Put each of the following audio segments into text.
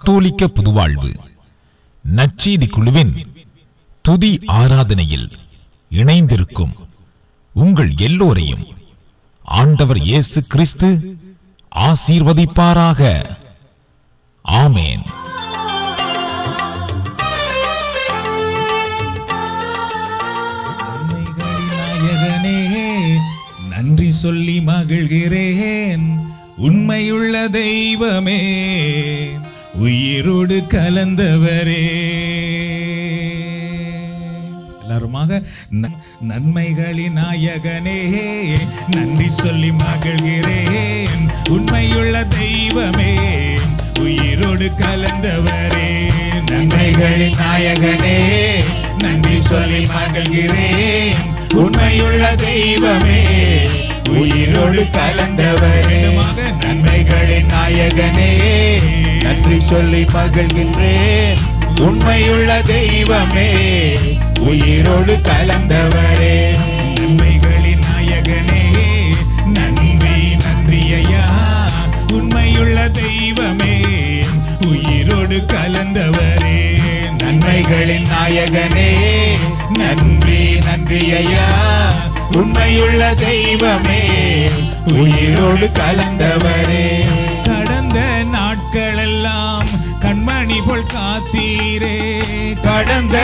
கத்தோலிக்க புதுவாழ்வு நற்செய்தி குழுவின் துதி ஆராதனையில் இணைந்திருக்கும் உங்கள் எல்லோரையும் ஆண்டவர் இயேசு கிறிஸ்து ஆசீர்வதிப்பாராக ஆமேன் நன்மைகளின் நாயகனே நன்றி சொல்லி மகிழ்கிறேன் உண்மையுள்ள தெய்வமே உயிரோடு கலந்தவரே எல்லாருமாக ந- நன்மைகளின் நாயகனே நன்றி சொல்லி மகிழ்கிறேன் உண்மையுள்ள தெய்வமே உயிரோடு கலந்தவரே நன்மைகளின் நாயகனே நன்றி சொல்லி மகிழ்கிறேன் உண்மையுள்ள தெய்வமே உயிரோடு கலந்தவரே நன்மைகளின் நாயகனே நன்றி சொல்லி மகிழ்கின்றேன் உண்மையுள்ள தெய்வமே உயிரோடு கலந்தவரே நன்மைகளின் நாயகனே நன்றி நன்றி ஐயா உண்மையுள்ள தெய்வமே உயிரோடு கலந்தவரே நன்மைகளின் நாயகனே நன்றி நன்றி ஐயா உண்மையுள்ள தெய்வமே உயிரோடு கலந்தவரே கடந்த நாட்களெல்லாம் கண்மணி போல் காத்தீரே கடந்த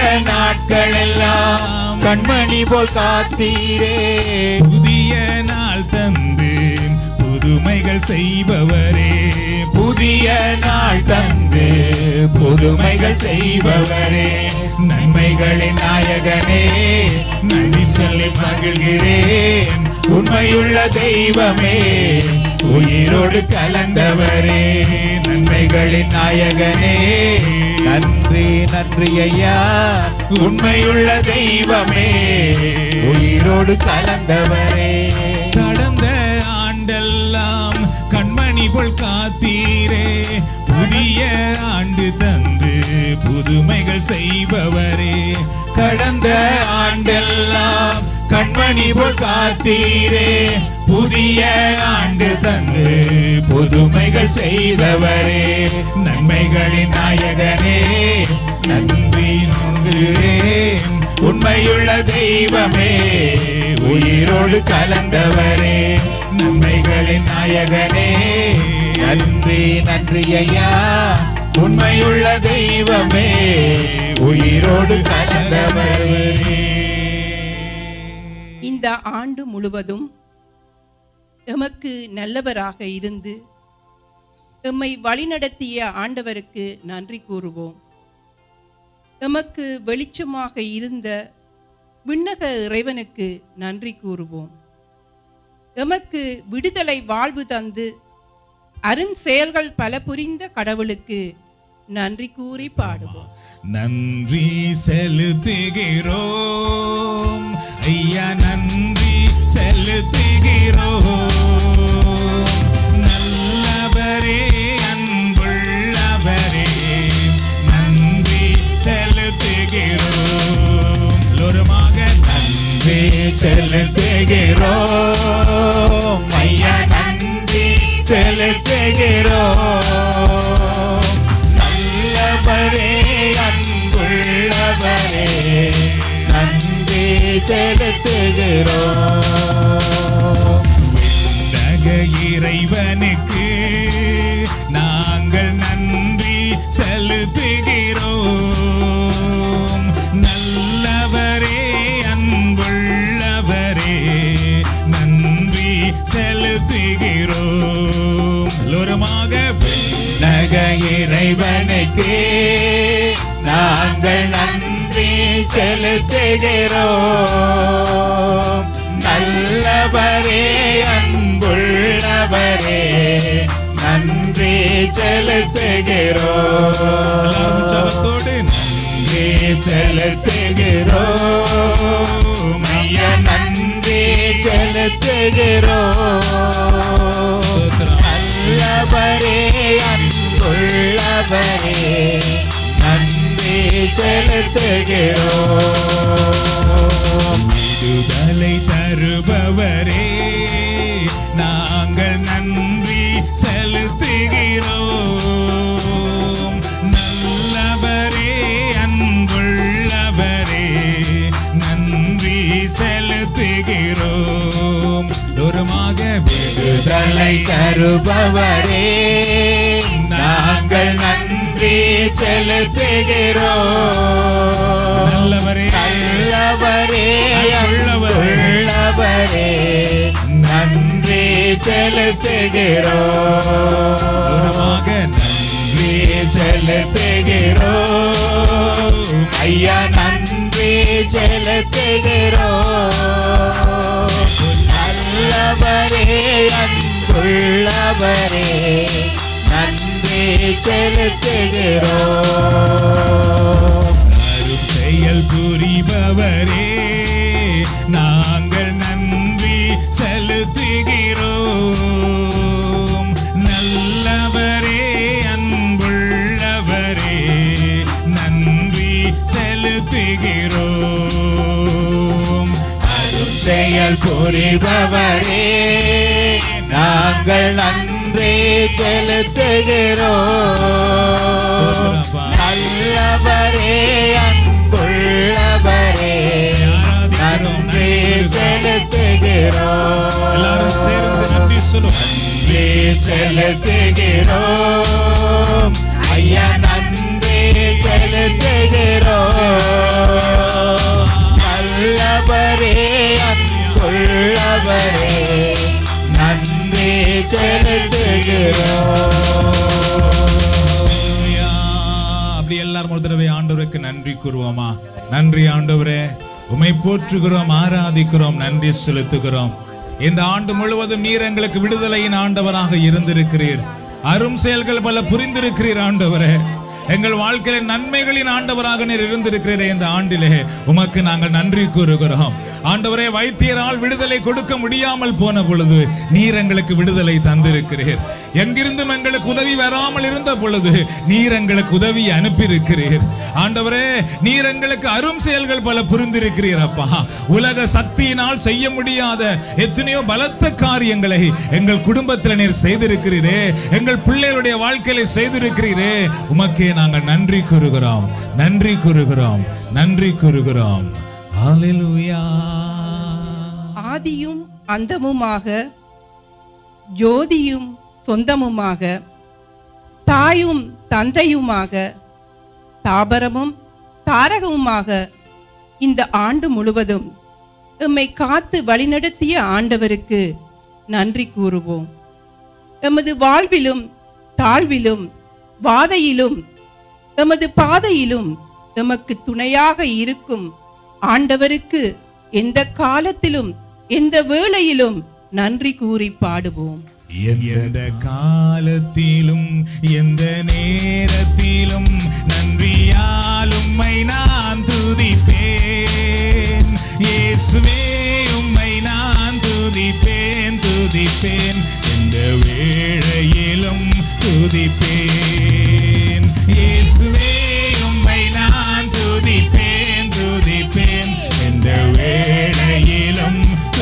நாட்களெல்லாம் கண்மணி போல் காத்தீரே புதிய நாள் தந்து புதுமைகள் செய்பவரே புதிய நாள் தந்து புதுமைகள் செய்பவரே நன்மைகளின் நாயகனே நன்றி சொல்லி மகிழ்கிறேன் உண்மையுள்ள தெய்வமே உயிரோடு கலந்தவரே நன்மைகளின் நாயகனே நன்றி நன்றி ஐயா உண்மையுள்ள தெய்வமே உயிரோடு கலந்தவரே கடந்த ஆண்டெல்லாம் கண்மணி போல் காத்தீரே புதிய ஆண்டு தந்து புதுமைகள் செய்பவரே கடந்த ஆண்டெல்லாம் கண்மணி போல் காத்தீரே புதிய ஆண்டு தந்து புதுமைகள் செய்தவரே நன்மைகளின் நாயகனே நன்றி நம்புகிறேன் உண்மையுள்ள தெய்வமே உயிரோடு கலந்தவரே நன்மைகளின் நாயகனே நன்றி நன்றி ஐயா உண்மையுள்ள தெய்வமே உயிரோடு கலந்தவரே இந்த ஆண்டு முழுவதும் எமக்கு நல்லவராக இருந்து எம்மை வழிநடத்திய ஆண்டவருக்கு நன்றி கூறுவோம் எமக்கு வெளிச்சமாக இருந்த விண்ணக இறைவனுக்கு நன்றி கூறுவோம் எமக்கு விடுதலை வாழ்வு தந்து அரும் செயல்கள் பல புரிந்த கடவுளுக்கு நன்றி கூறி பாடுவோம் நன்றி செலுத்துகிறோம் ஐயா நன்றி செலுத்துகிறோம் நல்லவரே அன்புள்ளவரே நன்றி செலுத்துகிறோம் எல்லோருமாக நன்றி செலுத்துகிறோம் ஐயா நன்றி செலுத்துகிறோம் நல்லவரே அன்புள்ளவரே நன்றி செலுத்துகிறோம் விண்ணக இறைவனுக்கு நாங்கள் நன்றி செலுத்துகிறோம் நல்லவரே அன்புள்ளவரே நன்றி செலுத்துகிறோம் எல்லோருமாக விண்ணக இறைவனுக்கு நாங்கள் நன்றி செலுத்துகிறோம் நல்லவரே அன்புள்ளவரே நன்றி செலுத்துகிறோம் நன்றி செலுத்துகிறோம் ஐயா நன்றி செலுத்துகிறோம் நல்லவரே அன்புள்ளவரே நன்றி செலுத்துகிறோம் விடுதலை தருபவரே நாங்கள் நன்றி செலுத்துகிறோம் விடுதலை தருபவரே நாங்கள் நன்றி செலுத்துகிறோம் நல்லவரே நல்லவரே அன்புள்ளவரே. அன்புள்ளவரே நன்றி செலுத்துகிறோம் கௌரவமாக நன்றி செலுத்துகிறோம் ஐயா நன்றி செலுத்துகிறோம் நல்லவரே அன்புள்ளவரே நன்றி செலுத்துகிறோம் அரும் செயல் புரிபவரே நாங்கள் நன்றி செலுத்துகிறோம் நல்லவரே அன்புள்ளவரே நன்றி செலுத்துகிறோம் அரும் செயல் புரிபவரே நாங்கள் நன்றி செலுத்துகிறோம் நல்லவரே அன்புள்ளவரே நன்றி எல்லாரும் சேர்ந்து செலுத்துகிறோம் நன்றி சொல்லுவோம் நன்றி செலுத்துகிறோம் ஐயா நன்றி செலுத்துகிறோம் நல்லவரே அன்புள்ளவரே நன்றி செலுத்துகிறோம் ஹalleluya. அப்படி எல்லாரும் ஒரு தடவை ஆண்டவருக்கு நன்றி கூறுவோமா நன்றி ஆண்டவரே உமை போற்றுகிறோம் ஆராதிக்கிறோம் நன்றி செலுத்துகிறோம் இந்த ஆண்டு முழுவதும் நீர் எங்களுக்கு விடுதலையின் ஆண்டவராக இருந்திருக்கிறீர் அரும் செயல்கள் பல புரிந்திருக்கிறீர் ஆண்டவரே எங்கள் வாழ்க்கையில நன்மைகளின் ஆண்டவராக நீர் இருந்திருக்கிறீரே இந்த ஆண்டிலே உமக்கு நாங்கள் நன்றி கூறுகிறோம் ஆண்டவரே வைத்தியரால் விடுதலை கொடுக்க முடியாமல் போன பொழுது நீர் எங்களுக்கு விடுதலை தந்திருக்கிறீர் எங்கிருந்தும் எங்களுக்கு உதவி வராமல் இருந்த பொழுது நீர் எங்களுக்கு உதவி அனுப்பியிருக்கிறீர் ஆண்டவரே நீர் எங்களுக்கு அரும் செயல்கள் பல புரிந்திருக்கிறீர் அப்பா உலக சக்தியினால் செய்ய முடியாத எத்தனையோ பலத்த காரியங்களை எங்கள் குடும்பத்தில் நீர் செய்திருக்கிறீரே எங்கள் பிள்ளைகளுடைய வாழ்க்கையில செய்திருக்கிறீரே உமக்கே நாங்கள் நன்றி கூறுகிறோம் நன்றி கூறுகிறோம் நன்றி கூறுகிறோம் ஹalleluya ஆதியும் அந்தமுமாக ஜோதியும் சொந்தமுமாக தாயும் தந்தையுமாக தாபரமும் தாரகமுமாக இந்த ஆண்டு முழுவதும் எம்மை காத்து வழிநடத்திய ஆண்டவருக்கு நன்றி கூறுவோம் எமது வாழ்விலும் தாழ்விலும் வாதையிலும் எமது பாதையிலும் எமக்கு துணையாக இருக்கும் ஆண்டவருக்கு எந்த காலத்திலும் எந்த வேளையிலும் நன்றி கூறி பாடுவோம் எந்த காலத்திலும் எந்த நேரத்திலும் நன்றியால் உம்மை நான் துதிப்பேன் இயேசுவே உம்மை நான் துதிப்பேன் துதிப்பேன் எந்த வேளையிலும் துதிப்பேன் இயேசுவே உம்மை நான் துதிப்பேன் துதிப்பேன் எந்த வேளையிலும்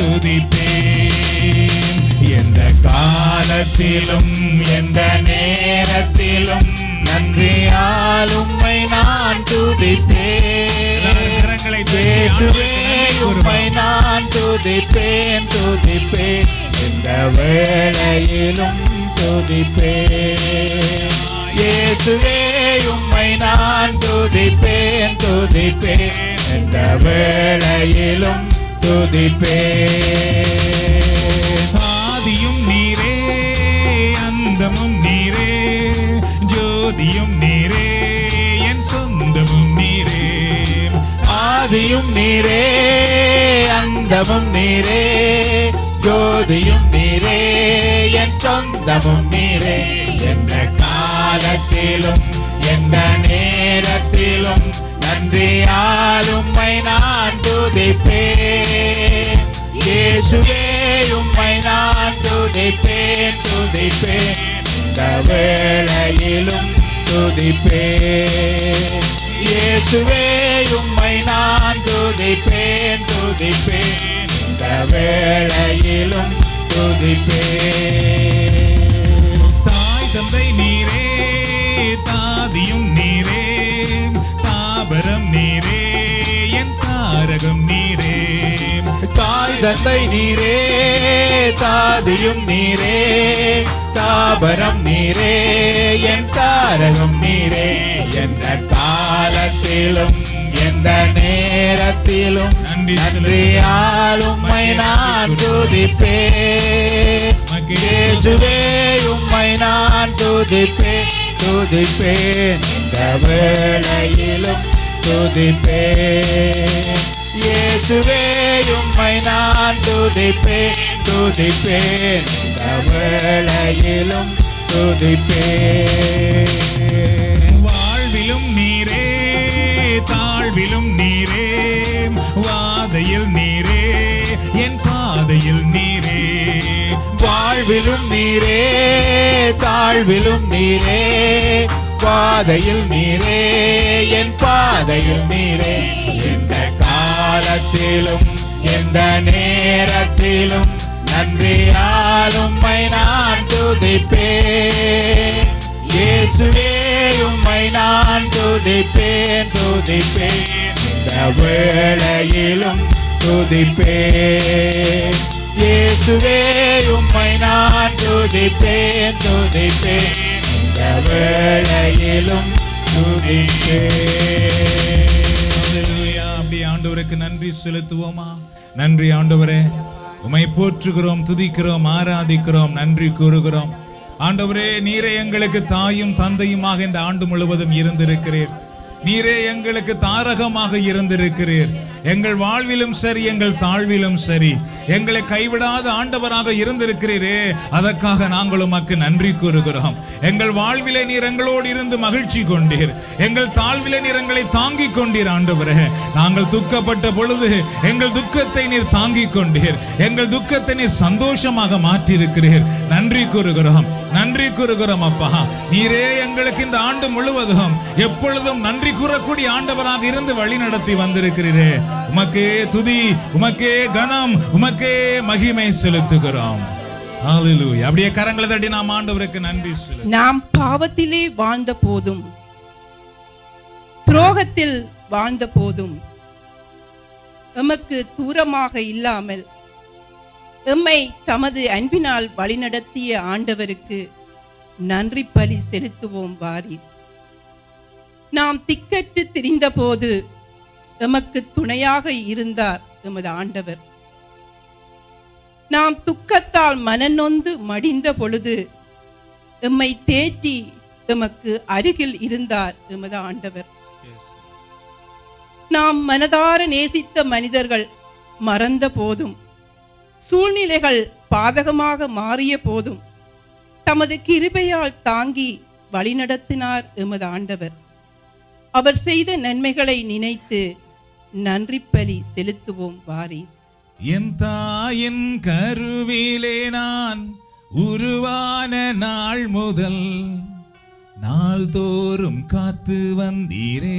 துதிப்பேன் எந்த காலத்திலும் எந்த நேரத்திலும் நன்றியால் உம்மை நான் துதிப்பேன் கரங்களை இயேசுவே உம்மை நான் துதிப்பேன் துதிப்பேன் எந்த வேளையிலும் துதிப்பேன் இயேசுவே உம்மை நான் துதிப்பேன் துதிப்பேன் எந்த வேளையிலும் துதிப்பேன் ஆதியும் நீரே அந்தமும் நீரே ஜோதியும் நீரே என் சொந்தமும் நீரே ஆதியும் நீரே அந்தமும் நீரே ஜோதியும் நீரே என் சொந்தமும் நீரே எந்த காலத்திலும் எந்த நேரத்திலும் நன்றியால் உம்மை நான் துதிப்பேன் இயேசுவே உம்மை நான் துதிப்பேன் துதிப்பேன் இந்த வேளையிலும் துதிப்பேன் இயேசுவே உம்மை நான் துதிப்பேன் துதிப்பேன் இந்த வேளையிலும் துதிப்பேன் தாய் தந்தை நீரே தாதியும் நீரே தாபரம் நீரே என் தாரகம் நீரே தாய் தந்தை நீரே தாதியும் நீரே தாபரம் நீரே என் தாரகம் நீரே எந்த காலத்திலும் எந்த நேரத்திலும் நன்றி நன்றியால் உம்மை நான் துதிப்பேன் இயேசுவே உம்மை நான் துதிப்பேன் துதிப்பேன் இந்த வேளையிலும் துதிப்பேன் இயேசுவே உம்மை நான் துதிப்பேன் துதிப்பேன் இந்த வேளையிலும் துதிப்பேன் வாழ்விலும் நீரே தாழ்விலும் நீரே வாதையில் நீரே என் பாதையில் நீரே வாழ்விலும் நீரே தாழ்விலும் நீரே பாதையில் நீரே என் பாதையில் நீரே எந்த காலத்திலும் எந்த நேரத்திலும் நன்றியால் உம்மை நான் துதிப்பேன் இயேசுவே உம்மை நான் துதிப்பேன் துதிப்பேன் இந்த வேளையிலும் துதிப்பேன் இயேசுவே உம்மை நான் துதிப்பேன் துதிப்பேன் இந்த வேளையிலும் துதிப்பேன் ஹalleluya அப்படி ஆண்டவருக்கு நன்றி செலுத்துவோமா நன்றி ஆண்டவரே உமை போற்றுகிறோம் துதிக்கிறோம் ஆராதிக்கிறோம் நன்றி கூறுகிறோம் ஆண்டவரே நீரே எங்களுக்கு தாயும் தந்தையுமாக இந்த ஆண்டு முழுவதும் இருந்திருக்கிறீர் நீரே எங்களுக்கு தாரகமாக இருந்திருக்கிறீர் எங்கள் வாழ்விலும் சரி எங்கள் தாழ்விலும் சரி எங்களை கைவிடாத ஆண்டவராக இருந்திருக்கிறீரே அதற்காக நாங்கள் உமக்கு நன்றி கூறுகிறோம் எங்கள் வாழ்விலே நீர் எங்களோடு இருந்து மகிழ்ச்சி கொண்டீர் எங்கள் தாழ்விலே நீர் எங்களை தாங்கிக் கொண்டீர் ஆண்டவரே நாங்கள் துக்கப்பட்ட பொழுது எங்கள் துக்கத்தை நீர் தாங்கிக் கொண்டீர் எங்கள் துக்கத்தை நீர் சந்தோஷமாக மாற்றியிருக்கிறீர் நன்றி கூறுகிறோம் நன்றி கூறுகிறோம் அப்பா நீரே எங்களுக்கு இந்த ஆண்டு முழுவதும் எப்பொழுதும் நன்றி கூறக்கூடிய ஆண்டவராக இருந்து வழி நடத்தி வந்திருக்கிறீரே உமக்கே துதி உமக்கே கனம் உமக்கே மகிமை செலுத்துகிறோம் ஹalleluya அப்படியே கரங்களை தட்டி நாம் ஆண்டவருக்கு நன்றி செலுத்து நாம் பாவத்திலே வாழ்ந்த போதும் துரோகத்தில் வாழ்ந்த போதும் எமக்கு தூரமாக இல்லாமல் எம்மை தமது அன்பினால் வழிநடத்திய ஆண்டவருக்கு நன்றி பலி செலுத்துவோம் வாரி நாம் திக்கற்று திரிந்தபோது எமக்கு துணையாக இருந்தார் எமது ஆண்டவர் நாம் துக்கத்தால் மனநொந்து மடிந்த பொழுது எம்மை தேற்றி எமக்கு அருகில் இருந்தார் எமது ஆண்டவர் நாம் மனதார நேசித்த மனிதர்கள் மறந்த போதும் சூழ்நிலைகள் பாதகமாக மாறிய போதும் தமது கிருபையால் தாங்கி வழிநடத்தினார் எமது ஆண்டவர் அவர் செய்த நன்மைகளை நினைத்து நன்றி பலி செலுத்துவோம் வாரி என் தாயின் கருவிலே நான் உருவான நாள் முதல் நாள்தோறும் காத்து வந்தீரே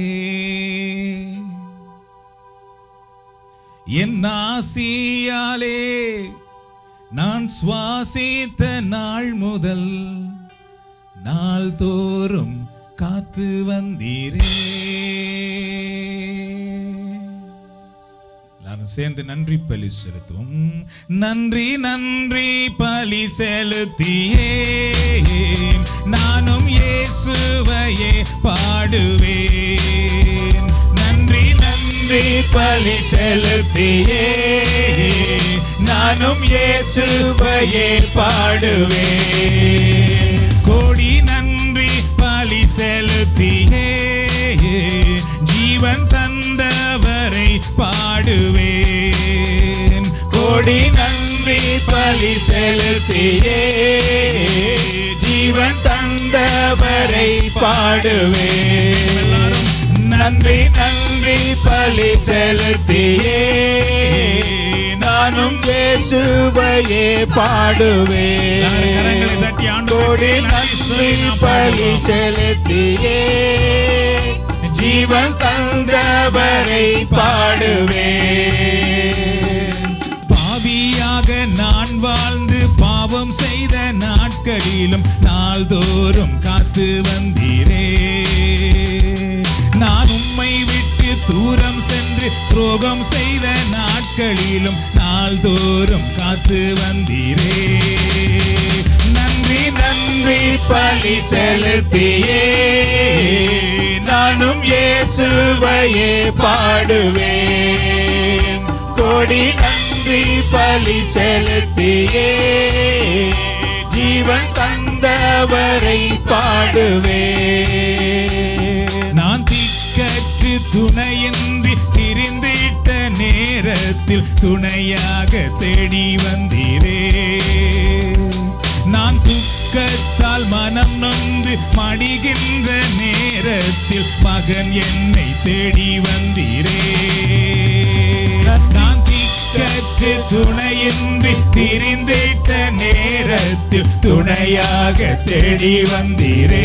என் ஆசியாலே நான் சுவாசித்த நாள் முதல் நாள்தோறும் காத்து வந்தீரே எல்லாரும் சேர்ந்து நன்றி பலி செலுத்துவோம் நன்றி நன்றி பலி செலுத்தியே நானும் இயேசுவையே பாடுவேன் நன்றி நன்றி பலி செலுத்தியே நானும் இயேசுவையே பாடுவேன் கோடி நன்றி பலி செலுத்தியே ஜீவன் தந்தவரை பாடுவேன் கோடி நன்றி பலி செலுத்தியே ஜீவன் தந்தவரை பாடுவேன் நன்றி நன்றி பலி செலுத்தியே நானும் இயேசுவையே எல்லாரும் கரங்களை பாடுவேன் தட்டி ஆண்டவருக்கு கோடி நன்றி நன்றி சொல்லி நாம் பலி பாடுவோம். செலுத்தியே ஜீவன் தந்தவரை பாடுவேன் பாவியாக நான் வாழ்ந்து பாவம் செய்த நாட்களிலும் நாள்தோறும் காத்து வந்தீரே நான் உம்மை விட்டு தூரம் சென்று துரோகம் செய்த நாட்களிலும் நாள்தோறும் காத்து வந்தீரே நன்றி நன்றி பலி செலுத்தியே நானும் இயேசுவையே பாடுவேன் கோடி நன்றி பலி செலுத்தியே ஜீவன் தந்தவரை பாடுவேன் நான் திக்கற்று துணையின்றி திரிந்திட்ட நேரத்தில் துணையாக தேடி வந்தீரே நான் துக்கத்தால் மனம் நொந்து மடிகின்ற நேரத்தில் மகன் என்னை தேடி வந்தீரே நான் திக்கற்று துணையின்றி திரிந்திட்ட நேரத்தில் துணையாக தேடி வந்தீரே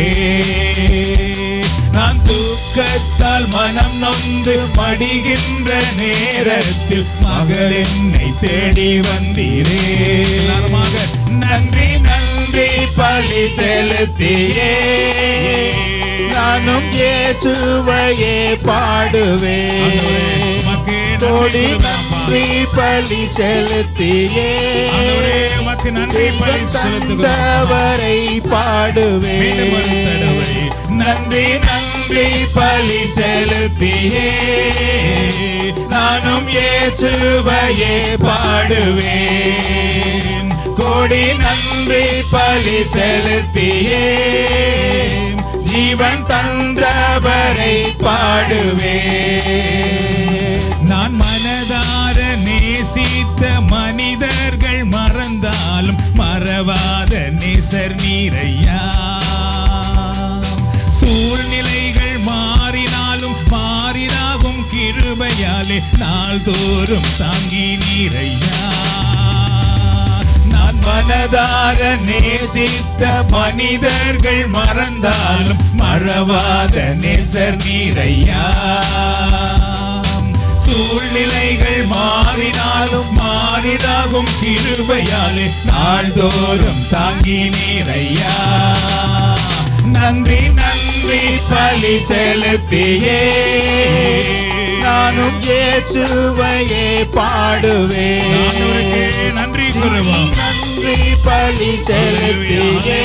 நான் துக்கத்தால் மனம் நொந்து மடிகின்ற நேரத்தில் மகள் என்னை தேடி வந்தீரே எல்லாருமாக நன்றி நன்றி பலி செலுத்தியே நானும் இயேசுவையே பாடுவேன் உமக்கு கோடி நன்றி நன்றி பலி செலுத்தியே ஆண்டவரே, உமக்கு நன்றி பலி செலுத்துகிறோம் தந்தவரை பாடுவேன் மீண்டும் ஒரு தடவை. நன்றி நன்றி பலி செலுத்தியே நானும் இயேசுவையே பாடுவேன் கோடி நன்றி பலி செலுத்தியே ஜீவன் தந்தவரை பாடுவேன் நான் மனதார நேசித்த மனிதர்கள் மறந்தாலும் மறவாத நேசர் நீரையா சூழ்நிலைகள் மாறினாலும் மாறினாகும் கிருபையாலே நாள்தோறும் தாங்கி நீரையா நான் மனதார நேசித்த மனிதர்கள் மறந்தாலும் மறவாத நேசர் நீரையா சூழ்நிலைகள் மாறினாலும் மாறிடாகும் கிருபையாலே நாள்தோறும் தாங்கி நீரையா நன்றி நன்றி பலி செலுத்தியே நானும் இயேசுவையே பாடுவேன் ஆண்டவருக்கே நன்றி கூறுவோம் நன்றி பலி செலுத்தியே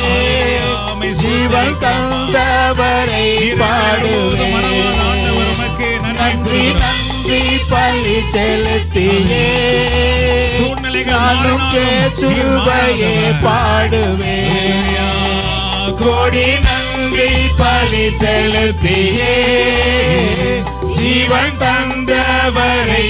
ஜீவன் தந்தவரை பாடுவேன் நன்றி நன்றி பலி செலுத்தியே நானும் கேசுவையே பாடுவேன் கோடி நன்றி பலி செலுத்தியே ஜீவன் தந்தவரை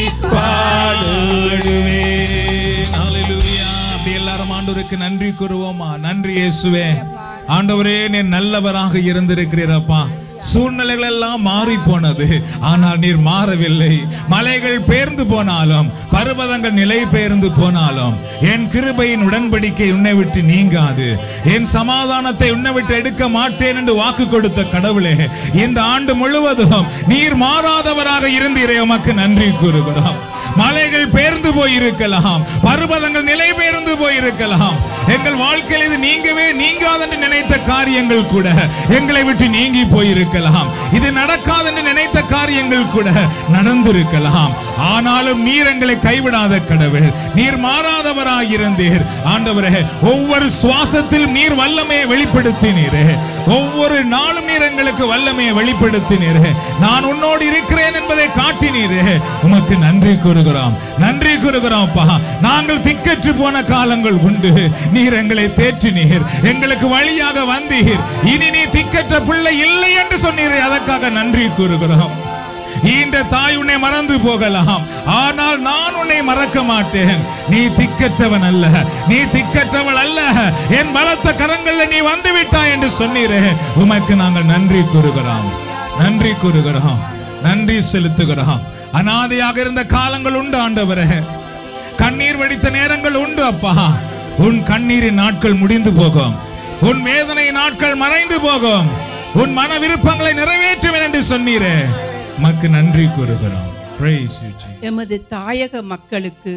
பாடுவேன் ஹalleluya அப்படி எல்லாரும் ஆண்டவருக்கு நன்றி கூறுவோமா நன்றி இயேசுவே ஆண்டவரே நீர் நல்லவராக இருந்திருக்கிறீரப்பா சூழ்நிலைகள் எல்லாம் மாறி போனது ஆனால் நீர் மாறவில்லை மலைகள் பெயர்ந்து போனாலும் பர்வதங்கள் நிலை பெயர்ந்து போனாலும் என் கிருபையின் உடன்படிக்கை உன்னை விட்டு நீங்காது என் சமாதானத்தை உன்னை விட்டு எடுக்க மாட்டேன் என்று வாக்கு கொடுத்த கடவுளே இந்த ஆண்டு முழுவதும் நீர் மாறாதவராக இருந்தீரே உமக்கு நன்றி கூறுகிறோம் மலைகள் பெயர்ந்து போயிருக்கலாம் பர்வதங்கள் நிலை பெயர்ந்து போயிருக்கலாம் எங்கள் வாழ்க்கையில் இது நீங்கவே நீங்காதென்று நினைத்த காரியங்கள் கூட எங்களை விட்டு நீங்கி போயிருக்கலாம் இது நடக்காதென்று நினைத்த காரியங்கள் கூட நடந்திருக்கலாம் ஆனாலும் நீர் எங்களை கைவிடாத கடவுள் நீர் மாறாதவராய் இருந்தீர் ஆண்டவரே ஒவ்வொரு சுவாசத்திலும் நீர் வல்லமையை வெளிப்படுத்தினீரே ஒவ்வொரு நாளும் நீர் எங்களுக்கு வல்லமையை வெளிப்படுத்தினீரே நான் உன்னோடு இருக்கிறேன் என்பதை காட்டினீரே உமக்கு நன்றி கூறுகிறோம் நன்றி கூறுகிறோம் அப்பா நாங்கள் திக்கற்று போன காலங்கள் உண்டு நீர் எங்களை தேற்றினீர் எங்களுக்கு வழியாக வந்தீர் இனி நீ திக்கற்ற பிள்ளை இல்லை என்று சொன்னீரே அதற்காக நன்றி கூறுகிறோம் ஈன்ற தாய் உன்னை மறந்து போகலாம் ஆனால் நான் உன்னை மறக்க மாட்டேன் நீ திக்கற்றவன் அல்ல நீ திக்கற்றவள் அல்ல என் பலத்த கரங்கள்ல நீ வந்து விட்டாய் என்று சொன்னீரே உமக்கு நாங்கள் நன்றி கூறுகிறோம் நன்றி கூறுகிறோம் நன்றி செலுத்துகிறோம் அனாதையாக இருந்த காலங்கள் உண்டு ஆண்டவரே கண்ணீர் வடித்த நேரங்கள் உண்டு அப்பா உன் கண்ணீரின் நாட்கள் முடிந்து போகும் உன் வேதனை நாட்கள் மறைந்து போகும் உன் மன விருப்பங்களை நிறைவேற்றுவேன் என்று சொன்னீரே மக்கு நன்றி கூறுகிறோம் Praise you, Jesus. எமது தாயக மக்களுக்கு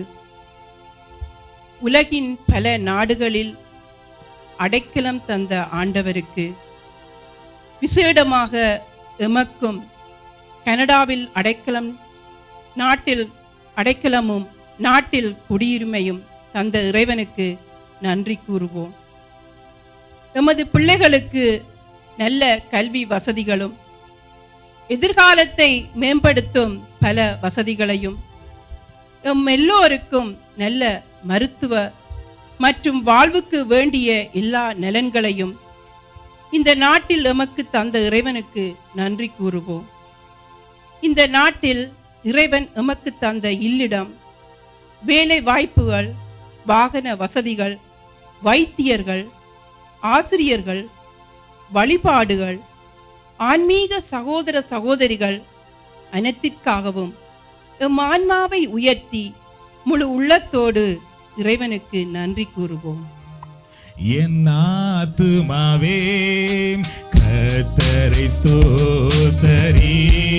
உலகின் பல நாடுகளில் அடைக்கலம் தந்த ஆண்டவருக்கு விசேடமாக எமக்கும் கனடாவில் அடைக்கலம் நாட்டில் அடைக்கலமும் நாட்டில் குடியுரிமையும் தந்த இறைவனுக்கு நன்றி கூறுவோம் எமது பிள்ளைகளுக்கு நல்ல கல்வி வசதிகளும் எதிர்காலத்தை மேம்படுத்தும் பல வசதிகளையும் எம் எல்லோருக்கும் நல்ல மருத்துவ மற்றும் வாழ்வுக்கு வேண்டிய எல்லா நலன்களையும் இந்த நாட்டில் எமக்கு தந்த இறைவனுக்கு நன்றி கூறுவோம் இந்த நாட்டில் இறைவன் எமக்கு தந்த இல்லிடம் வேலை வாய்ப்புகள் வாகன வசதிகள் வைத்தியர்கள் ஆசிரியர்கள் வழிபாடுகள் ஆன்மீக சகோதர சகோதரிகள் அனைத்திற்காகவும் எம் ஆன்மாவை உயர்த்தி முழு உள்ளத்தோடு இறைவனுக்கு நன்றி கூறுவோம் என் ஆத்துமாவே கத்தரை ஸ்தோத்தரி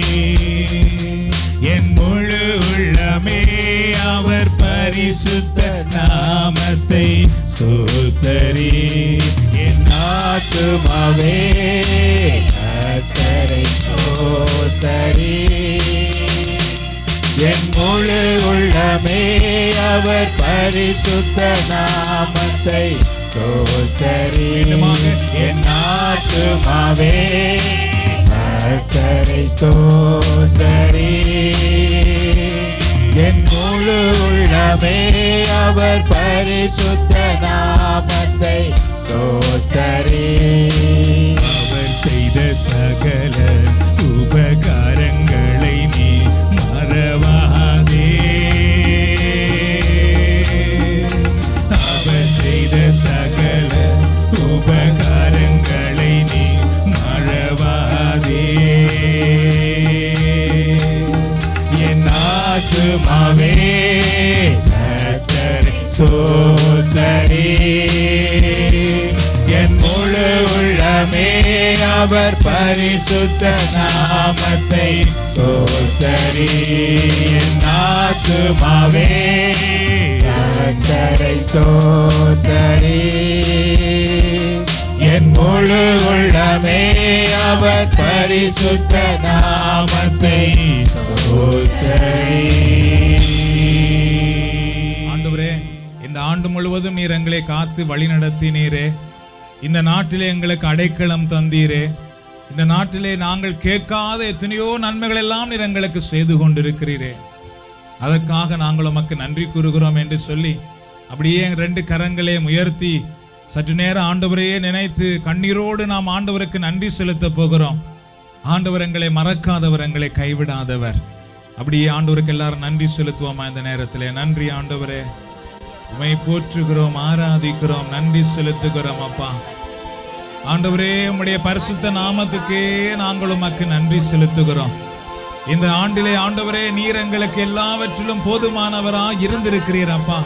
என் முழு உள்ளமே அவர் பரிசுத்த நாமத்தை ஸ்தோத்தரி என் ஆத்துமாவே கத்தரை சோதரி என் முழு உள்ளமே அவர் பரிசுத்த நாமத்தை சோதரி மீண்டுமாக. என் ஆத்துமாவே கத்தரை சோதரி என் முழு உள்ளமே அவர் பரிசுத்த நாமத்தை சோதரி அவர் செய்த சகல உபகாரங்களை நீ மறவாதே அவர் செய்த சகல உபகாரங்களை நீ மறவாதே என் ஆத்துமாவே கர்த்தரை சோதரி என் முழு உள்ளமே அவர் பரிசுத்த நாமத்தை சோதரி என் ஆத்துமாவே கர்த்தரை சோதரி என் முழு உள்ளமே அவர் பரிசுத்த நாமத்தை சோதரி ஆண்டவரே இந்த ஆண்டு முழுவதும் நீர் எங்களை காத்து வழி நடத்தினீரே இந்த நாட்டிலே எங்களுக்கு அடைக்கலம் தந்தீரே இந்த நாட்டிலே நாங்கள் கேட்காத எத்தனையோ நன்மைகள் எல்லாம் நீர் எங்களுக்கு செய்து கொண்டிருக்கிறீரே அதற்காக நாங்கள் உமக்கு நன்றி கூறுகிறோம் என்று சொல்லி அப்படியே எங்க ரெண்டு கரங்களே உயர்த்தி சற்று நேரம் ஆண்டவரையே நினைத்து கண்ணீரோடு நாம் ஆண்டவருக்கு நன்றி செலுத்த போகிறோம் ஆண்டவர் எங்களை மறக்காதவர் எங்களை கைவிடாதவர் அப்படியே ஆண்டவருக்கு எல்லாரும் நன்றி செலுத்துவோமா இந்த நேரத்திலே நன்றி ஆண்டவரே உமை போற்றுகிறோம் ஆராதிக்கிறோம் நன்றி செலுத்துகிறோம் அப்பா ஆண்டவரே உம்முடைய பரிசுத்த நாமத்துக்கே நாங்கள் உமக்கு நன்றி செலுத்துகிறோம் இந்த ஆண்டிலே ஆண்டவரே நீர் எங்களுக்கு எல்லாவற்றிலும் போதுமானவராய் இருந்திருக்கிறீர் அப்பா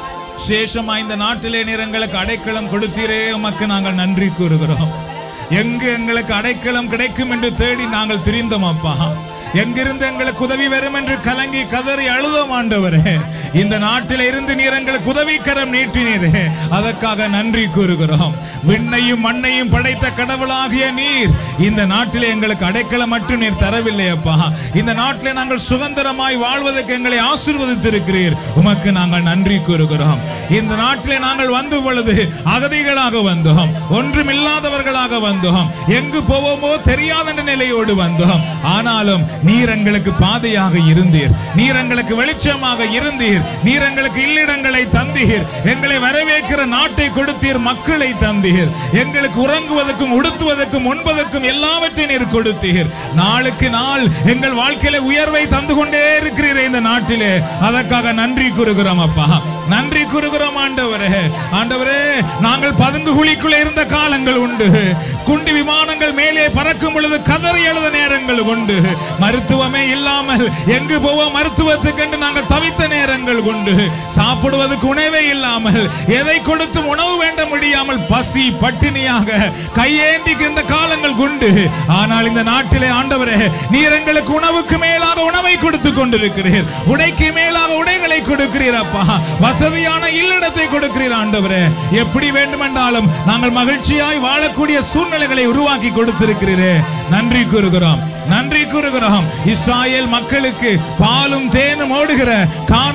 சேஷமா இந்த நாட்டிலே நீர் எங்களுக்கு அடைக்கலம் கொடுத்தீரே உமக்கு நாங்கள் நன்றி கூறுகிறோம் எங்கு எங்களுக்கு அடைக்கலம் கிடைக்கும் என்று தேடி நாங்கள் திரிந்தோம் அப்பா எங்கிருந்து எங்களுக்கு உதவி வரும் என்று கலங்கி கதறி அழுதோம் ஆண்டவரே இந்த நாட்டில இருந்து நீர் எங்களுக்கு உதவிக்கரம் நீட்டினீரே அதற்காக நன்றி கூறுகிறோம் விண்ணையும் மண்ணையும் படைத்த கடவுளாகிய நீர் இந்த நாட்டிலே எங்களுக்கு அடைக்கலம் மட்டும் நீர் தரவில்லை அப்பா இந்த நாட்டிலே நாங்கள் சுதந்திரமாய் வாழ்வதற்கு எங்களை ஆசீர்வதித்திருக்கிறீர் உமக்கு நாங்கள் நன்றி கூறுகிறோம் இந்த நாட்டிலே நாங்கள் வந்த பொழுது அகதிகளாக வந்தோம் ஒன்றுமில்லாதவர்களாக வந்தோம் எங்கு போவோமோ தெரியாத என்ற நிலையோடு வந்தோம் ஆனாலும் நீர் எங்களுக்கு பாதையாக இருந்தீர் நீர் எங்களுக்கு வெளிச்சமாக இருந்தீர் நீர் எங்களுக்கு இல்லிடங்களை தந்தீர் எங்களை வரவேற்கிற நாட்டை கொடுத்தீர் மக்களை தந்தீர் எங்களுக்கு உறங்குவதற்கும் உடுத்துவதற்கும் உண்பதற்கும் எல்லாவற்றையும் நீர் கொடுத்தீர் நாளுக்கு நாள் எங்கள் வாழ்க்கையில உயர்வை தந்து கொண்டே இருக்கிறீர் இந்த நாட்டிலே அதற்காக நன்றி கூறுகிறோம் அப்பா நன்றி கூறுகிறோம் ஆண்டவரே ஆண்டவரே நாங்கள் பதுங்கு குழிக்குள்ளே இருந்த காலங்கள் உண்டு குண்டி விமானங்கள் மேலே பறக்கும் பொழுது கதறி எழுத நேரங்கள் உண்டு மருத்துவமே இல்லாமல் எங்கு போவோம் மருத்துவத்துக்கு என்று நாங்கள் தவித்த நேரங்கள் உண்டு சாப்பிடுவதற்கு உணவே இல்லாமல் எதை கொடுத்தும் உணவு வேண்ட முடியாமல் பசி பட்டினியாக கையேந்தி இருந்த காலங்கள் உண்டு ஆனால் இந்த நாட்டிலே ஆண்டவரே நீர் எங்களுக்கு உணவுக்கு மேலாக உணவை கொடுத்து கொண்டிருக்கிறீர் உடைக்கு மேலாக உடைகளை கொடுக்கிறீர் அப்பா வசதியான இல்லிடத்தை கொடுக்கிறீர் ஆண்டவரே எப்படி வேண்டுமென்றாலும் நாங்கள் மகிழ்ச்சியாய் வாழக்கூடிய சூழ்நிலைகளை உருவாக்கி கொடுத்திருக்கிறீரே நன்றி கூறுகிறோம் நன்றி கூறுகிறோம் இஸ்ராயேல் மக்களுக்கு பாலும் தேனும் ஓடுகிற கானான் தேச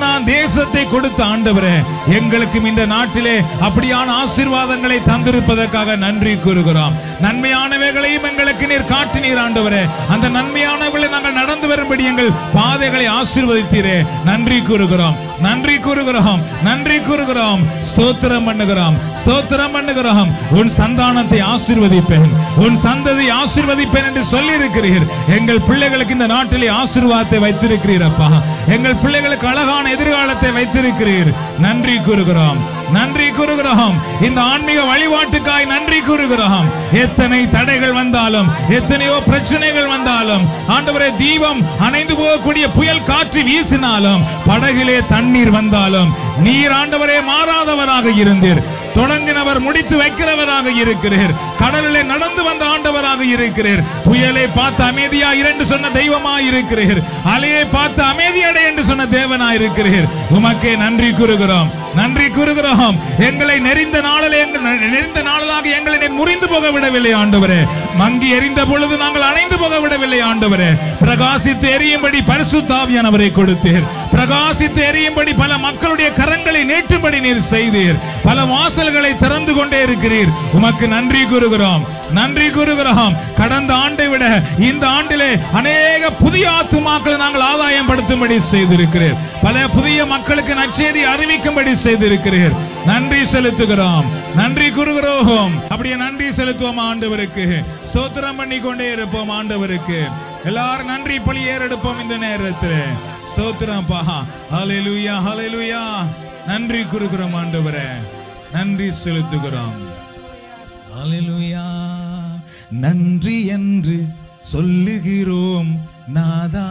தேசத்தை கொடுத்த ஆண்டவரே எங்களுக்கும் இந்த நாட்டிலே அப்படியான ஆசீர்வாதங்களை தந்திருப்பதற்காக நன்றி கூறுகிறோம் நன்மையானவைகளையும் எங்களுக்கு நீர் காட்டினீர் ஆண்டவரே அந்த நன்மையானவர்களை நாங்கள் நடந்து வரும்படி எங்கள் பாதைகளை ஆசீர்வதித்தீரே நன்றி கூறுகிறோம் நன்றி கூறுகிறோம் நன்றி கூறுகிறோம் ஸ்தோத்திரம் பண்ணுகிறோம் ஸ்தோத்திரம் பண்ணுகிறோம் உன் சந்தானத்தை ஆசீர்வதிப்பேன் உன் சந்ததி ஆசீர்வதிப்பேன் என்று சொல்லி இருக்கிறீர் எங்கள் பிள்ளைகளுக்கு இந்த நாட்டிலே ஆசீர்வாதத்தை வைத்திருக்கிறீர் அப்பா எங்கள் பிள்ளைகளுக்கு அழகான எதிர்காலத்தை வைத்திருக்கிறீர் நன்றி கூறுகிறோம் நன்றி கூறுகிறோம் இந்த ஆன்மீக வழிபாட்டுக்காய் நன்றி கூறுகிறோம் எத்தனை தடைகள் வந்தாலும் எத்தனையோ பிரச்சனைகள் வந்தாலும் ஆண்டவரே தீபம் அணைந்து போகக்கூடிய புயல் காற்று வீசினாலும் படகிலே தண்ணீர் வந்தாலும் நீர் ஆண்டவரே மாறாதவராக இருந்தீர் தொடங்கினவர் முடித்து வைக்கிறவராக இருக்கிறீர் கடலிலே நடந்து வந்த ஆண்டவராக இருக்கிறீர் புயலை பார்த்து அமைதியா இரண்டு சொன்ன தெய்வமா இருக்கிறீர் அலையை பார்த்து அமைதியடை என்று சொன்ன தேவனா இருக்கிறீர் உமக்கே நன்றி கூறுகிறோம் நன்றி கூறுகிறோம் எங்களை நெறிந்த நாளில் எங்கள் நெறிந்த நாளாக எங்களை நீர் முறிந்து போக விடவில்லை ஆண்டவரே மங்கி எரிந்த பொழுது நாங்கள் அணைந்து போக விடவில்லை ஆண்டவரே பிரகாசித்து எரியும்படி பரிசுத்தாவியானவரை கொடுத்தீர் பிரகாசித்து எரியும்படி பல மக்களுடைய கரங்களை நீட்டும்படி நீர் செய்தீர் பல வாசல்களை திறந்து கொண்டே இருக்கிறீர் உமக்கு நன்றி கூறுகிறோம் நன்றி கூறுகிறோம் கடந்த ஆண்டை விட இந்த ஆண்டிலே அநேக புதிய ஆத்துமாக்களை நாங்கள் ஆதாயம் படுத்தும்படி செய்திருக்கிறீர் பல புதிய மக்களுக்கு நற்செய்தி அறிவிக்கும்படி செய்திருக்கிறீர் நன்றி செலுத்துகிறோம் நன்றி கூறுகிறோம் அப்படியே நன்றி செலுத்துவோம் ஆண்டவருக்கு ஸ்தோத்திரம் பண்ணி கொண்டே இருப்போம் ஆண்டவருக்கு எல்லாரும் நன்றி பலி ஏறெடுப்போம் இந்த நேரத்தில் ஸ்தோத்திரம் பாஹா ஹalleluya ஹalleluya நன்றி கூறுகிறோம் ஆண்டவரே நன்றி செலுத்துகிறோம் ஹalleluya நன்றி என்று சொல்லுகிறோம் நாதா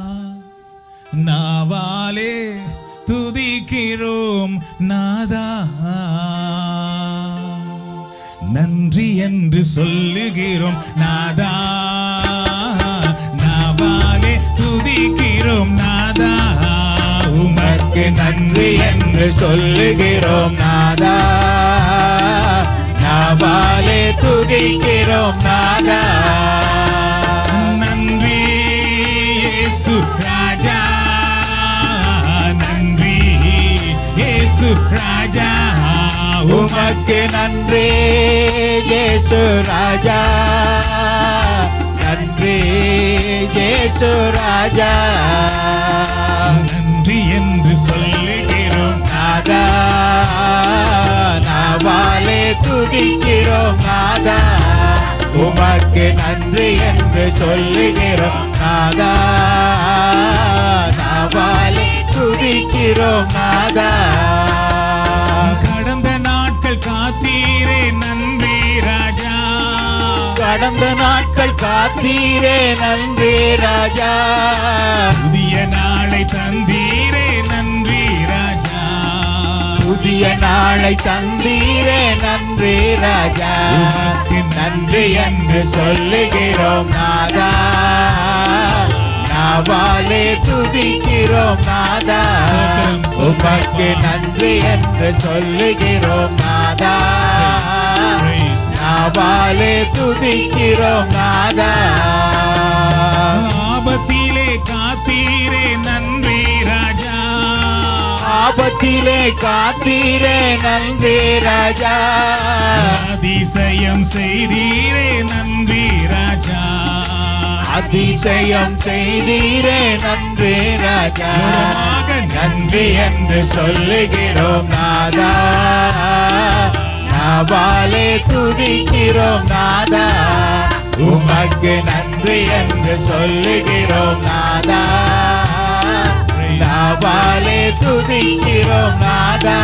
நாவாலே துதிக்கிறோம் நாதா நன்றி என்று சொல்லுகிறோம் நாதா நாவாலே துதிக்கிறோம் நாதா உமக்கு உமக்கு நன்றி என்று சொல்லுகிறோம் நாதா நாவாலே துதிக்கிறோம் நாதா நன்றி இயேசு ராஜா நன்றி இயேசு ராஜா உமக்கு நன்றி ஜேசு ராஜா நன்றி ஜேசு ராஜா நன்றி என்று சொல்லுகிறோம் நாதா நாவாலே துதிக்கிறோம் நாதா உமக்கு நன்றி என்று சொல்லுகிறோம் நாதா நாவாலே துதிக்கிறோம் நாதா கடந்த நாட்கள் காத்தீரே நன்றி ராஜா கடந்த நாட்கள் காத்தீரே நன்றி ராஜா புதிய நாளை தந்தீரே நன்றி ராஜா புதிய நாளை தந்தீரே நன்றி ராஜா நன்றி என்று சொல்லுகிறோம் நாதா நாவாலே துதிக்கிறோம் நாதா உமக்கு நன்றி என்று சொல்லுகிறோம் நாதா நாவாலே துதிக்கிறோம் நாதா ஆபத்திலே காத்தீரே நன்றி ராஜா ஆபத்திலே காத்தீரே நன்றி ராஜா அதிசயம் செய்தீரே நன்றி ராஜா அதிசயம் செய்தீரே நன்றி ராஜா நன்றி என்று சொல்லுகிறோம் நாதா நாவாலே துதிக்கிறோம் நாதா உமக்கு நன்றி என்று சொல்லுகிறோம் நாதா நாவாலே துதிக்கிறோம் நாதா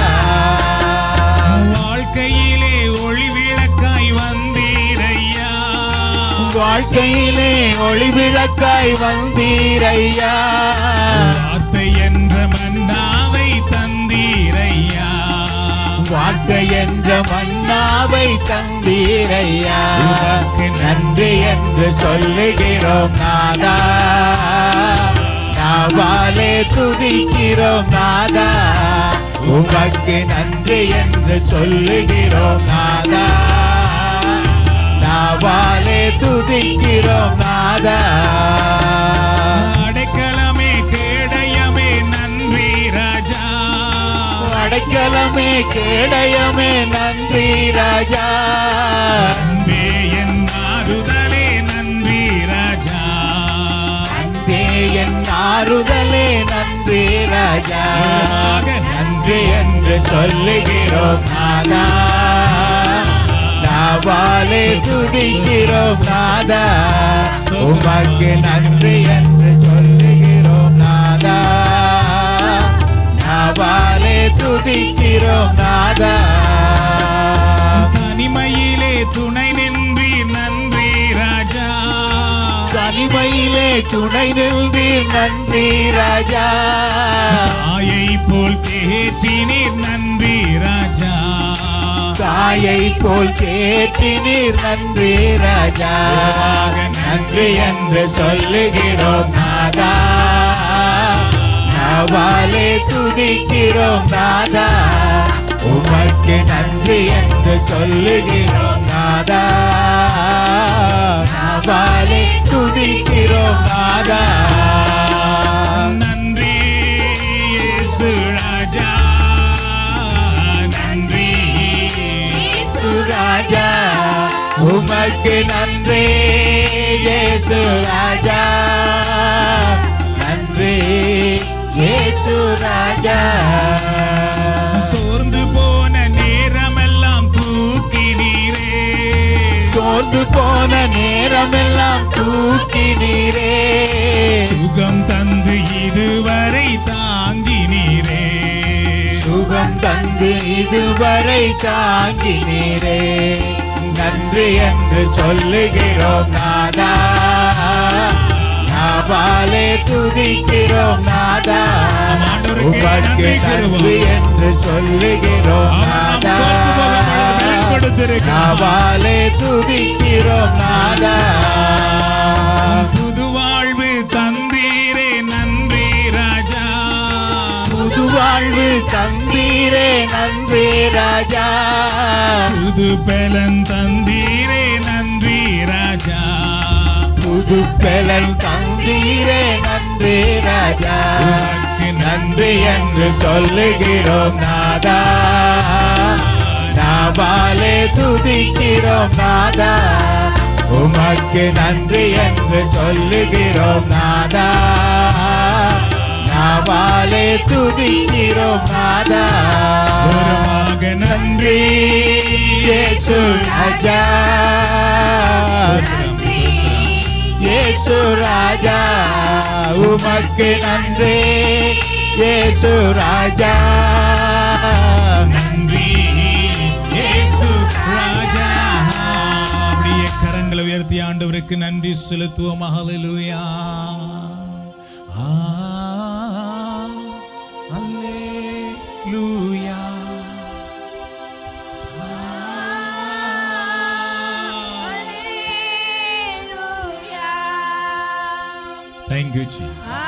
வாழ்க்கையிலே ஒளி விளக்காய் வந்தீரையா வாழ்க்கையிலே ஒளி விளக்காய் வந்தீரையா வார்த்தை என்ற மன்னாவை தந்தீரையா வார்த்தை என்ற மன்னாவை தந்தீரையா நன்றி என்று சொல்லுகிறோம் நாதா நாவாலே துதிக்கிறோம் நாதா உமக்கு நன்றி என்று சொல்லுகிறோம் நாதா நாவாலே துதிக்கிறோம் நாதா அடைக்கலமே கேடயமே நன்றி ராஜா அடைக்கலமே கேடயமே நன்றி ராஜா அன்பே என் ஆறுதலே நன்றி ராஜா அன்பே என் ஆறுதலே நன்றி ராஜா நன்றி என்று சொல்லுகிறோம் நாதா நாவாலே துதிக்கிறோம் நாதா உமக்கு நன்றி என்று சொல்லுகிறோம் நாதா நாவாலே துதிக்கிறோம் நாதா தனிமையிலே துணை நின்றி நன்றி ராஜா தனிமையிலே துணை நின்றீர் நன்றி ராஜா தாயை போல் தேற்றினீர் நன்றி ராஜா தாயை போல் கேட்டினீர் நன்றி ராஜா நன்றி என்று சொல்லுகிறோம் நாதா நாவாலே துதிக்கிறோம் நாதா உமக்கு நன்றி என்று சொல்லுகிறோம் நாதா நாவாலே துதிக்கிறோம் நாதா நன்றி இயேசு ராஜா நன்றி ராஜா உமக்கு நன்றி இயேசு ராஜா நன்றி இயேசு ராஜா சோர்ந்து போன நேரமெல்லாம் தூக்கினீரே சோர்ந்து போன நேரமெல்லாம் தூக்கி நீரே சுகம் தந்து இதுவரை தாங்கினீரே சுகம் தந்து இதுவரை தாங்கி நீரே நன்றி என்று சொல்லுகிறோம் நாதா நாவாலே துதிக்கிறோம் நாதா ஆண்டவருக்கு உமக்கு நன்றி நன்றி என்று சொல்லுகிறோம் அவர் நாதா நாம் சோர்ந்து போகாமல் பலன் கொடுத்திருக்கிறார். நாவாலே துதிக்கிறோம் நாதா புது வாழ்வு தந்தீரே நன்றி ராஜா புது வாழ்வு தந்தீரே நன்றி ராஜா புது பலன் தந்தீரே நன்றி ராஜா புது பலன் தந்தீரே நன்றி ராஜா உமக்கு நன்றி என்று சொல்லுகிறோம் நாதா நாவாலே துதிக்கிறோம் நாதா உமக்கு நன்றி என்று சொல்லுகிறோம் நாதா நாவாலே துதிக்கிறோம் நாதா ஒருமாக நன்றி இயேசு ராஜா இயேசு ராஜா உமக்கு நன்றி இயேசு ராஜா நன்றி இயேசு ராஜா அப்படியே கரங்களை உயர்த்தி ஆண்டவருக்கு நன்றி செலுத்துவோம் ஹalleluya ஆ அல்லேலூயா Thank you Jesus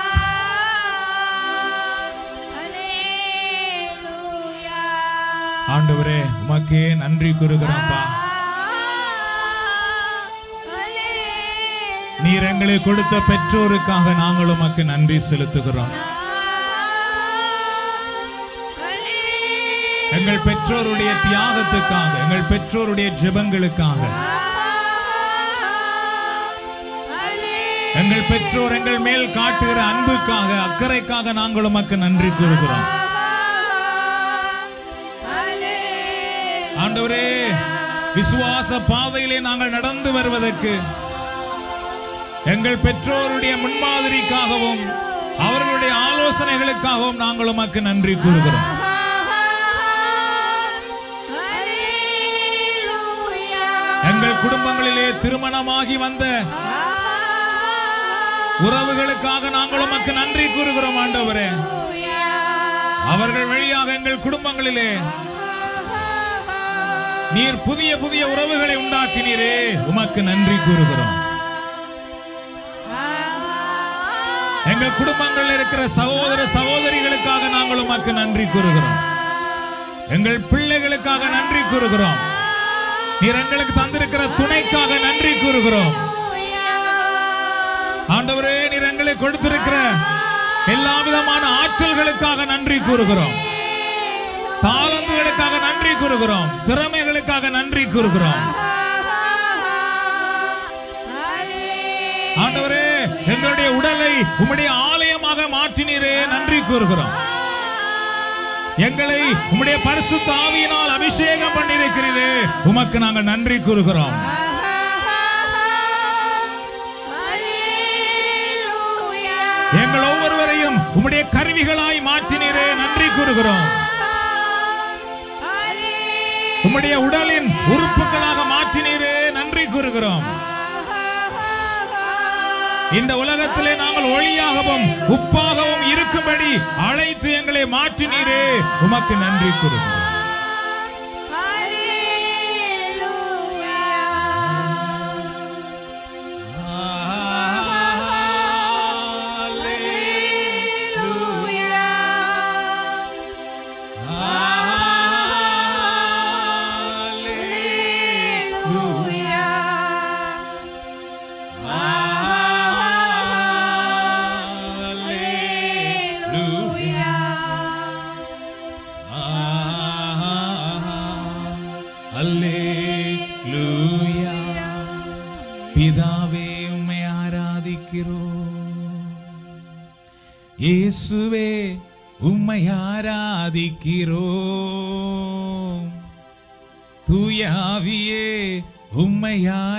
ஆண்டவரே உமக்கே நன்றி கூறுகிறோம்ப்பா நீர் எங்களை கொடுத்த பெற்றோருக்காக நாங்கள் உமக்கு நன்றி செலுத்துகிறோம் எங்கள் பெற்றோருடைய தியாகத்துக்காக எங்கள் பெற்றோருடைய ஜெபங்களுக்காக எங்கள் பெற்றோர் எங்கள் மேல் காட்டுகிற அன்புக்காக அக்கறைக்காக நாங்கள் உமக்கு நன்றி கூறுகிறோம் ஆண்டவரே விசுவாச பாதையிலே நாங்கள் நடந்து வருவதற்கு எங்கள் பெற்றோருடைய முன்மாதிரிக்காகவும் அவர்களுடைய ஆலோசனைகளுக்காகவும் நாங்கள் உமக்கு நன்றி கூறுகிறோம் எங்கள் குடும்பங்களிலே திருமணமாகி வந்த உறவுகளுக்காக நாங்கள் உமக்கு நன்றி கூறுகிறோம் ஆண்டவரே அவர்கள் வழியாக எங்கள் குடும்பங்களிலே நீர் புதிய புதிய உறவுகளை உண்டாக்கினீரே உமக்கு நன்றி கூறுகிறோம் எங்கள் குடும்பங்களில் இருக்கிற சகோதர சகோதரிகளுக்காக நாங்கள் உமக்கு நன்றி கூறுகிறோம் எங்கள் பிள்ளைகளுக்காக நன்றி கூறுகிறோம் நீர் எங்களுக்கு தந்திருக்கிற துணைக்காக நன்றி கூறுகிறோம் ஆண்டவரே நீர் எங்களுக்கு கொடுத்திருக்கிற எல்லா விதமான ஆற்றல்களுக்காக நன்றி கூறுகிறோம் தாளந்துகளுக்காக நன்றி கூறுகிறோம் திறமைகளுக்காக நன்றி கூறுகிறோம் ஆண்டவரே எங்களுடைய உடலை உம்முடைய ஆலயமாக மாற்றினீரே நன்றி கூறுகிறோம் எங்களை உம்முடைய பரிசுத்த ஆவியினால் அபிஷேகம் பண்ணியிருக்கிறீரே உமக்கு நாங்கள் நன்றி கூறுகிறோம் எங்கள் ஒவ்வொருவரையும் உம்முடைய கருவிகளாய் மாற்றினீரே நன்றி கூறுகிறோம் உம்முடைய உடலின் உறுப்புகளாக மாற்றினீரே நன்றி கூறுகிறோம் இந்த உலகத்திலே நாங்கள் ஒளியாகவும் உப்பாகவும் இருக்கும்படி அழைத்து எங்களை மாற்றினீரே உமக்கு நன்றி கூறுகிறோம் அல்லேலூயா பிதாவே உம்மை ஆராதிக்கிறோம் இயேசுவே உம்மை ஆராதிக்கிறோம் தூய ஆவியே உம்மை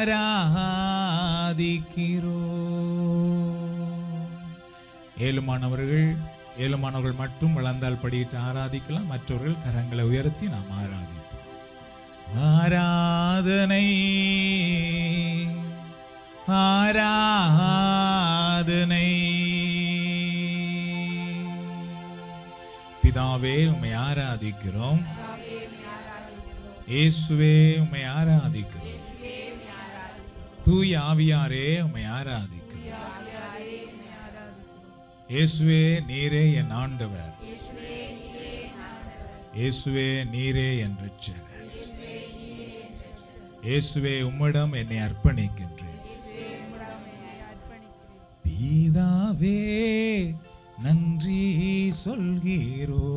ஆராதிக்கிறோம் ஏழுமானவர்கள் ஏழுமானவர்கள் மட்டும் வளர்ந்தால் படியிட்டு ஆராதிக்கலாம் மற்றவர்கள் கரங்களை உயர்த்தி நாம் ஆராதிப்போம் ஆராதனை ஆராதனை பிதாவே உம்மை ஆராதிக்கிறோம் இயேசுவே உம்மை ஆராதிக்கிறோம் தூய ஆவியாரே உம்மை ஆராதிக்கிறோம் இயேசுவே நீரே என் ஆண்டவர் இயேசுவே நீரே என் ரட்சகர் இயேசுவே உம்மிடம் என்னை அர்ப்பணிக்கின்றேன் பிதாவே நன்றி சொல்கிறோ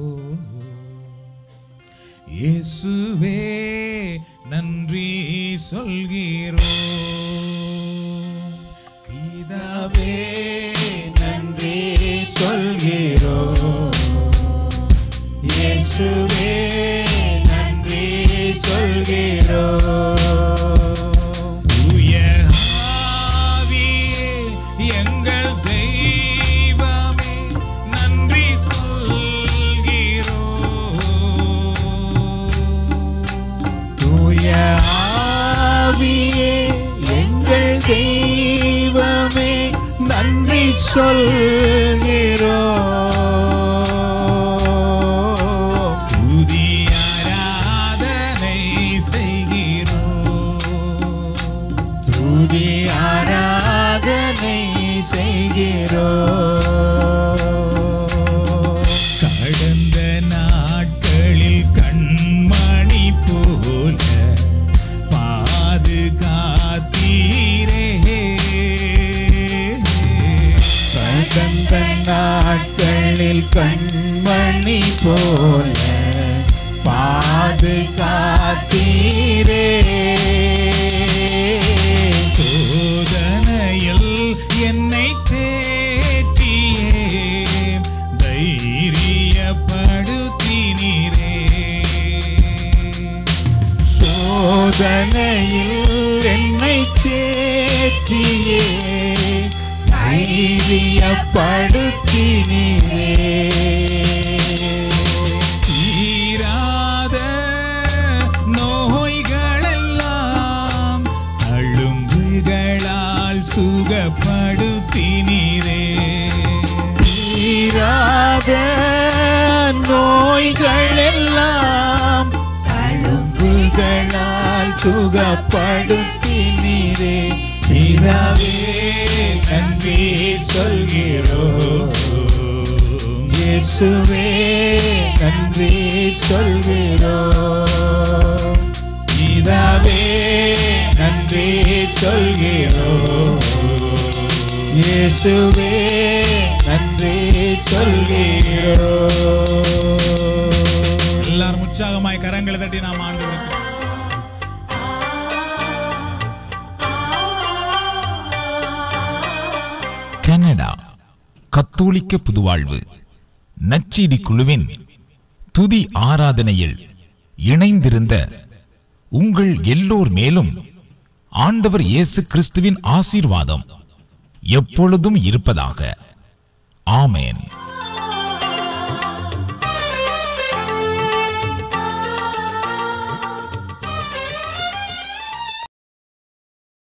இயேசுவே நன்றி சொல்கிறோ பிதாவே நன்றி சொல்கிறோம் இயேசுவே நன்றி சொல்கிறோம் தூய ஆவியே, எங்கள் தெய்வமே நன்றி சொல்கிறோம் தூய ஆவியே எங்கள் தெய்வமே நன்றி சொல்கிறோம் துதி ஆராதனை செய்கிறோம் துதி ஆராதனை செய்கிறோம் கடந்த நாட்களில் கண்மணி போல பாதுகாத்தீரே கடந்த நாட்களில் கண்மணி போல பாதுகாத்தீரே சோதனையில் என்னை தேற்றியே தைரியப்படுத்தினீரே சோதனையில் என்னை தேற்றியே தைரியப்படுத்தினீரே தீராத நோய்களெல்லாம் அழும்புகளால் சுகப்படுத்தினீரே தீராத நோய்கள் எல்லாம் தழும்புகளால் சுகப்படுத்தினீரே பிதாவே நன்றி சொல்கிறோம் இயேசுவே நன்றி சொல்கிறோம் பிதாவே நன்றி சொல்கிறோம் இயேசுவே நன்றி சொல்கிறோம் எல்லாரும் கரங்களை தட்டி நாம் ஆண்டவருக்கு கனடா கத்தோலிக்க புதுவாழ்வு நச்சீடி குழுவின் துதி ஆராதனையில் இணைந்திருந்த உங்கள் எல்லோர் மேலும் ஆண்டவர் இயேசு கிறிஸ்துவின் ஆசீர்வாதம் எப்பொழுதும் இருப்பதாக ஆமென்